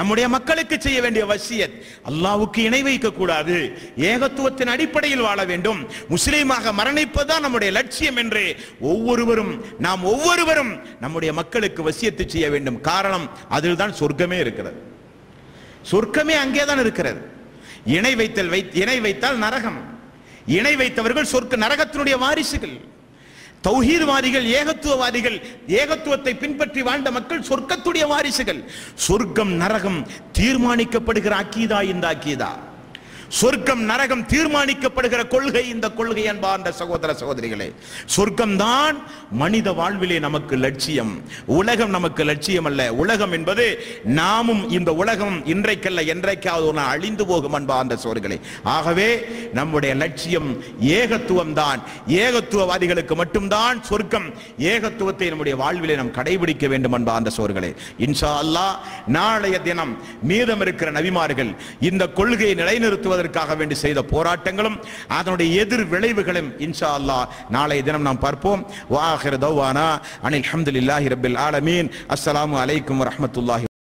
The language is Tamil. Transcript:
நம்முடைய மக்களுக்கு செய்ய வேண்டிய வசியத் அல்லாஹ்வுக்கு இணை வைக்க கூடாது ஏகத்துவத்தின் அடிப்படையில் வாழ வேண்டும் முஸ்லீமாக மரணிப்பதுதான் நம்முடைய லட்சியம் என்று ஒவ்வொருவரும் நாம் ஒவ்வொருவரும் நம்முடைய மக்களுக்கு வசியத்து செய்ய வேண்டும் காரணம் அதில் தான் சொர்க்கமே இருக்கிறது சொர்க்கமே அங்கேதான் இருக்கிறது இணை வைத்தல் வை இணை வைத்தால் நரகம் இணை வைத்தவர்கள் சொர்க்க நரகத்தினுடைய வாரிசுகள் தௌஹீத்வாதிகள் ஏகத்துவவாதிகள் ஏகத்துவத்தை பின்பற்றி வாழ்ந்த மக்கள் சொர்க்கத்துடைய வாரிசுகள் சொர்க்கம் நரகம் தீர்மானிக்கப்படுகிற அக்கீதா இந்த அக்கீதா சொர்க்கம் நரகம் தீர்மானிக்கப்படுகிற கொள்கை இந்த கொள்கை அன்பார்ந்த சகோதர சகோதரிகளே சொர்க்கம் தான் மனித வாழ்விலே நமக்கு லட்சியம் உலகம் நமக்கு லட்சியம் அல்ல உலகம் என்பது நாமும் இந்த உலகம் இன்றைக்கல்ல என்றைக்காவது ஒரு நாள் அழிந்து போகும் அன்பார்ந்த சோர்களே ஆகவே நம்முடைய லட்சியம் ஏகத்துவம் தான் ஏகத்துவவாதிகளுக்கு மட்டும்தான் சொர்க்கம் ஏகத்துவத்தை நம்முடைய வாழ்விலே நாம் கடைபிடிக்க வேண்டும் அன்பார்ந்த சோர்களே இன்ஷா அல்லாஹ் நாளைய தினம் மீதம் இருக்கிற நபிமார்கள் இந்த கொள்கையை நிலைநிறுத்துவதற்காக வேண்டி செய்த போராட்டங்களும் அதனுடைய எதிர் விளைவுகளும் இன்ஷா அல்லாஹ் நாளைய தினம் நாம் பார்ப்போம் வாஹிர தௌவானா அனில் அல்ஹம்துலில்லாஹி ரப்பில் ஆலமீன் அஸ்ஸலாமு அலைக்கும் வரஹ்மத்துல்லாஹி